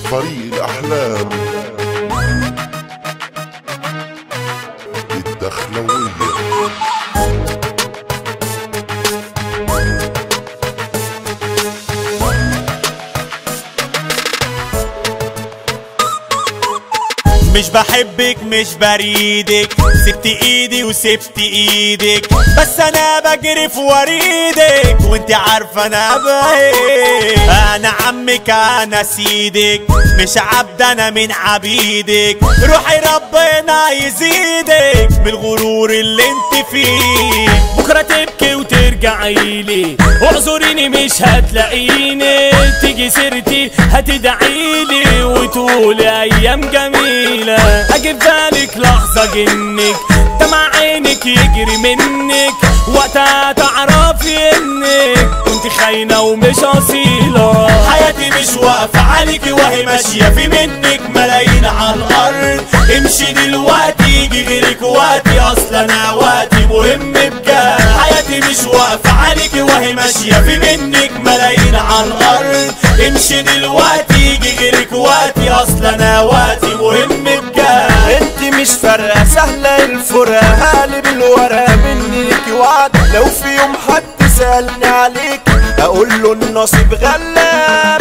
فريق الأحلام الدخلوية مش بحبك مش بريدك سبت ايدي وسبت ايدك بس انا بجري في وريدك وانت عارفه انا بايه انا عمك انا سيدك مش عبد انا من عبيدك روحي ربنا يزيدك بالغرور اللي انت فيه بكرة تبكي وترجعيلي اعذريني مش هتلاقيني تيجي سيرتي هتدعيلي وتقولي ايام جميلة اجي في بالك لحظة جنك دمع عينك يجري منك وقتها تعرفي انك كنت خاينة ومش اصيلة حياتي مش واقفة عليك وهي ماشية في منك ملايين على الأرض امشي دلوقتي يجي غيرك وقتي أصلا أنا وقتي مهم بجد حياتي مش واقفة عليك وهي ماشية في منك ملايين على الأرض امشي دلوقتي يجي غيرك وقتي أصلا أنا وقتي مهم بجد انت مش فارقة سهلة الفرقة هقلب الورقة منك وعد لو في يوم حد سألني عليك اقول له النصيب غلاب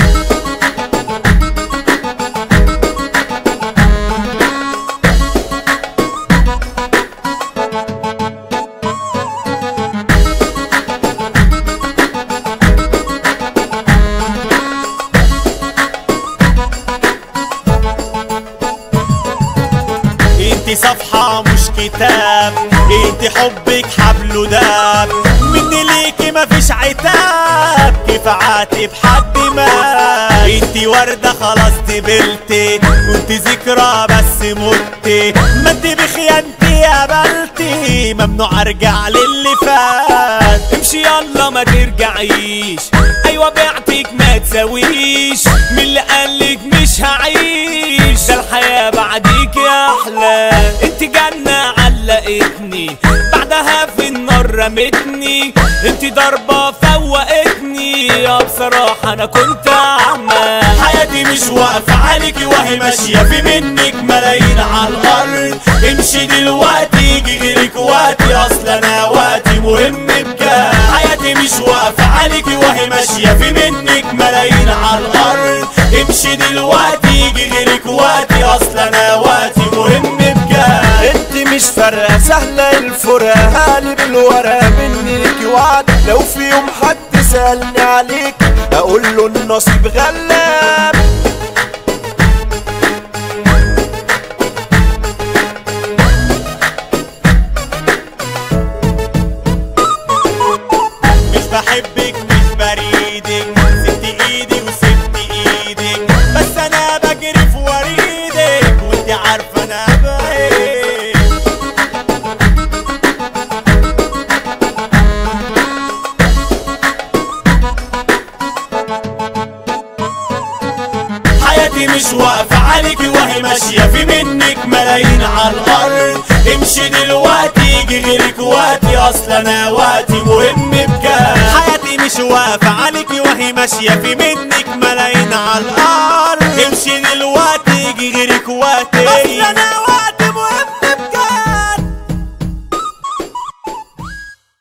انت صفحة مش كتاب انت حبك حبل داب مني ليكي مفيش عتاب كيف عاتب حد ما انت وردة خلاص دبلتي كنت ذكرى بس متي ما انت بخيانتي قبلتي ممنوع ارجع للي فات امشي يلا ما ترجعيش ايوه بعتك ما تساويش من اللي قالك مش هعيش ده الحياة بعديك يا احلى انت جنة علقتني بعدها في النار رمتني انت ضربة فوقتني يا بصراحة انا كنت اعمى حياتي مش واقفة عليكي وهي ماشية في منك ملايين على الأرض امشي دلوقتي يجي غيرك وقتي أصلا أنا وقتي مهم بجد حياتي مش واقفة عليكي وهي ماشية في منك ملايين على الأرض امشي دلوقتي يجي غيرك وقتي أصلا أنا وقتي مهم بجد انت مش فارقة سهلة الفرقة هقلب الورقة منك وعد لو في يوم حد سألني عليك اقول له النصيب غلاب مش بحبك مش بريدك سبت ايدي وسبت ايدك بس انا بجري في وريدك وانت عارفه انا بايه حياتي مش واقفة عليكي وهي ماشية في منك ملايين على الأرض امشي دلوقتي يجي غيرك وقتي أصلا أنا وقتي مهم بجد حياتي مش واقفة عليكي وهي ماشية في منك ملايين على الأرض امشي دلوقتي يجي غيرك وقتي أصلا أنا